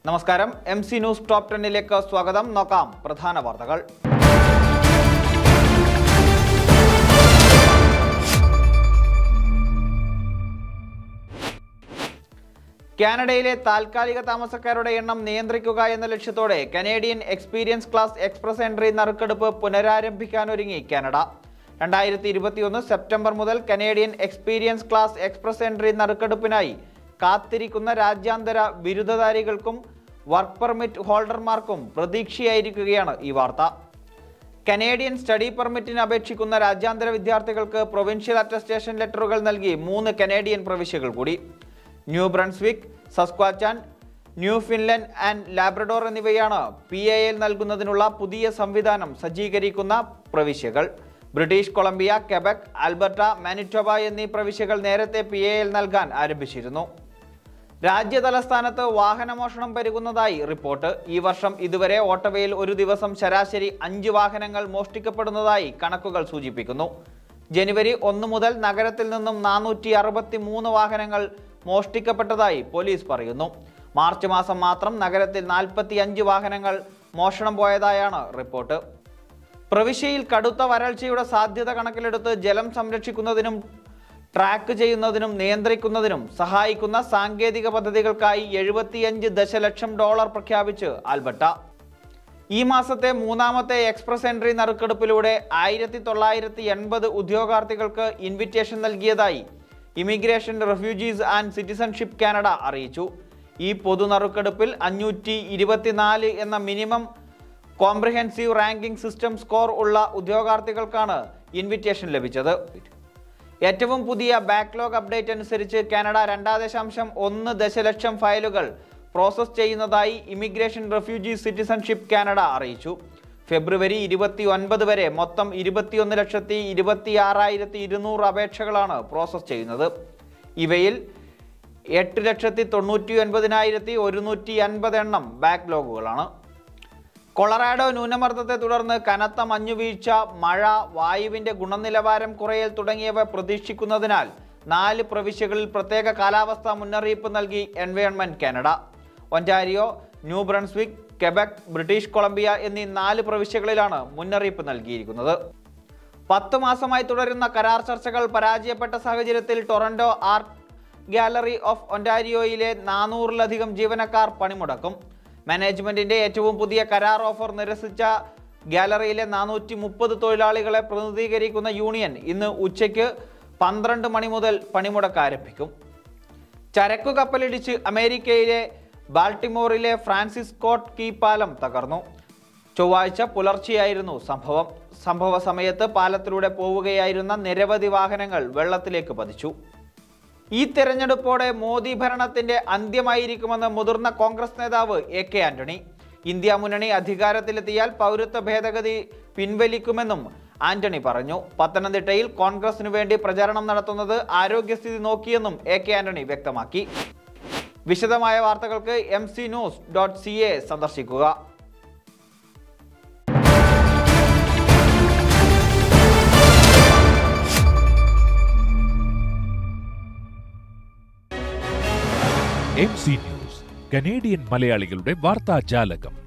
നമസ്കാരം M C news top ടെന്നിലേക്ക് സ്വാഗതം നോക്കാം പ്രധാന വാർത്തകൾ കാനഡയിലെ താൽക്കാലിക താമസക്കാരുടെ എണ്ണം നിയന്ത്രിക്കുക എന്ന ലക്ഷ്യത്തോടെ Canadian experience class express entry നറുക്കെടുപ്പ് പുനരാരംഭിക്കാനൊരുങ്ങി കാനഡ രണ്ടായിരത്തി ഇരുപത്തിയൊന്ന് സെപ്റ്റംബർ മുതൽ Canadian experience class express entry നറുക്കെടുപ്പിനായി കാത്തിരിക്കുന്ന രാജ്യാന്തര ബിരുദധാരികൾക്കും വർക്ക് പെർമിറ്റ് ഹോൾഡർമാർക്കും പ്രതീക്ഷയായിരിക്കുകയാണ് ഈ വാർത്ത കനേഡിയൻ സ്റ്റഡി പെർമിറ്റിന് അപേക്ഷിക്കുന്ന രാജ്യാന്തര വിദ്യാർത്ഥികൾക്ക് പ്രൊവിൻഷ്യൽ അറ്റസ്റ്റേഷൻ ലെറ്ററുകൾ നൽകി മൂന്ന് കനേഡിയൻ പ്രവിശ്യകൾ കൂടി new Brunswick Saskatchewan Newfoundland and Labrador എന്നിവയാണ് പി എ എൽ നൽകുന്നതിനുള്ള പുതിയ സംവിധാനം സജ്ജീകരിക്കുന്ന പ്രവിശ്യകൾ British Columbia Quebec Alberta Manitoba എന്നീ പ്രവിശ്യകൾ നേരത്തെ പി എ എൽ നൽകാൻ ആരംഭിച്ചിരുന്നു രാജ്യതലസ്ഥാനത്ത് വാഹനമോഷണം പെരുകുന്നതായി റിപ്പോർട്ട് ഈ വർഷം ഇതുവരെ ഓട്ടോവയിൽ ഒരു ദിവസം ശരാശരി അഞ്ച് വാഹനങ്ങൾ മോഷ്ടിക്കപ്പെടുന്നതായി കണക്കുകൾ സൂചിപ്പിക്കുന്നു ജനുവരി ഒന്ന് മുതൽ നഗരത്തിൽ നിന്നും നാനൂറ്റി അറുപത്തി മൂന്ന് വാഹനങ്ങൾ മോഷ്ടിക്കപ്പെട്ടതായി പോലീസ് പറയുന്നു മാർച്ച് മാസം മാത്രം നഗരത്തിൽ നാൽപ്പത്തി അഞ്ച് വാഹനങ്ങൾ മോഷണം പോയതായാണ് റിപ്പോർട്ട് പ്രവിശ്യയിൽ കടുത്ത വരൾച്ചയുടെ സാധ്യത കണക്കിലെടുത്ത് ജലം സംരക്ഷിക്കുന്നതിനും ട്രാക്ക് ചെയ്യുന്നതിനും നിയന്ത്രിക്കുന്നതിനും സഹായിക്കുന്ന സാങ്കേതിക പദ്ധതികൾക്കായി എഴുപത്തിയഞ്ച് ദശലക്ഷം ഡോളർ പ്രഖ്യാപിച്ച് ആൽബർട്ട ഈ മാസത്തെ മൂന്നാമത്തെ എക്സ്പ്രസ് എൻട്രി നറുക്കെടുപ്പിലൂടെ ആയിരത്തി തൊള്ളായിരത്തി എൺപത് ഉദ്യോഗാർത്ഥികൾക്ക് ഇൻവിറ്റേഷൻ നൽകിയതായി immigration refugees and citizenship Canada അറിയിച്ചു ഈ പൊതു നറുക്കെടുപ്പിൽ അഞ്ഞൂറ്റി ഇരുപത്തിനാല് എന്ന minimum comprehensive ranking system score ഉള്ള ഉദ്യോഗാർത്ഥികൾക്കാണ് ഇൻവിറ്റേഷൻ ലഭിച്ചത് ഏറ്റവും പുതിയ ബാക്ക്ലോഗ് അപ്ഡേറ്റ് അനുസരിച്ച് കാനഡ രണ്ടാം ദശാംശം ഒന്ന് ദശലക്ഷം ഫയലുകൾ പ്രോസസ് ചെയ്യുന്നതായി ഇമിഗ്രേഷൻ റെഫ്യൂജി സിറ്റിസൺഷിപ്പ് കാനഡ അറിയിച്ചു ഫെബ്രുവരി ഇരുപത്തി ഒൻപത് വരെ മൊത്തം ഇരുപത്തിയൊന്ന് ലക്ഷത്തി ഇരുപത്തി ആറായിരത്തി ഇരുന്നൂറ് അപേക്ഷകളാണ് പ്രോസസ് ചെയ്യുന്നത് ഇവയിൽ എട്ട് ലക്ഷത്തി തൊണ്ണൂറ്റി ഒൻപതിനായിരത്തി ഒരുന്നൂറ്റി അൻപത് എണ്ണം ബാക്ക്ലോഗുകളാണ് കൊളറാഡോ ന്യൂനമർദ്ദത്തെ തുടർന്ന് കനത്ത മഞ്ഞുവീഴ്ച മഴ വായുവിന്റെ ഗുണനിലവാരം കുറയൽ തുടങ്ങിയവ പ്രതീക്ഷിക്കുന്നതിനാൽ നാല് പ്രവിശ്യകളിൽ പ്രത്യേക കാലാവസ്ഥാ മുന്നറിയിപ്പ് നൽകി environment Canada Ontario new Brunswick Quebec British Columbia എന്നീ നാല് പ്രവിശ്യകളിലാണ് മുന്നറിയിപ്പ് നൽകിയിരിക്കുന്നത് പത്ത് മാസമായി തുടരുന്ന കരാർ ചർച്ചകൾ പരാജയപ്പെട്ട സാഹചര്യത്തിൽ ടൊറന്റോ ആർട്ട് ഗാലറി ഓഫ് ഒൻറ്റാരിയോയിലെ നാനൂറിലധികം ജീവനക്കാർ പണിമുടക്കും മാനേജ്മെന്റിന്റെ ഏറ്റവും പുതിയ കരാർ ഓഫർ നിരസിച്ച ഗാലറിയിലെ നാനൂറ്റി മുപ്പത് തൊഴിലാളികളെ പ്രതിനിധീകരിക്കുന്ന യൂണിയൻ ഇന്ന് ഉച്ചയ്ക്ക് പന്ത്രണ്ട് മണി മുതൽ പണിമുടക്ക് ആരംഭിക്കും ചരക്കു കപ്പലിടിച്ച് അമേരിക്കയിലെ ബാൾട്ടിമോറിലെ ഫ്രാൻസിസ് സ്കോട്ട് കീ പാലം തകർന്നു ചൊവ്വാഴ്ച പുലർച്ചെയായിരുന്നു സംഭവം സംഭവ സമയത്ത് പാലത്തിലൂടെ പോവുകയായിരുന്ന നിരവധി വാഹനങ്ങൾ വെള്ളത്തിലേക്ക് പതിച്ചു ഈ തെരഞ്ഞെടുപ്പോടെ മോദി ഭരണത്തിന്റെ അന്ത്യമായിരിക്കുമെന്ന് മുതിർന്ന കോൺഗ്രസ് നേതാവ് എ കെ ആന്റണി ഇന്ത്യ മുന്നണി അധികാരത്തിലെത്തിയാൽ പൗരത്വ ഭേദഗതി പിൻവലിക്കുമെന്നും ആന്റണി പറഞ്ഞു പത്തനംതിട്ടയിൽ കോൺഗ്രസിനു വേണ്ടി പ്രചരണം നടത്തുന്നത് ആരോഗ്യസ്ഥിതി നോക്കിയെന്നും എ കെ ആന്റണി വ്യക്തമാക്കി വിശദമായ വാർത്തകൾക്ക് M C news dot C A സന്ദർശിക്കുക എം സി ന്യൂസ് കനേഡിയൻ മലയാളികളുടെ വാർത്താജാലകം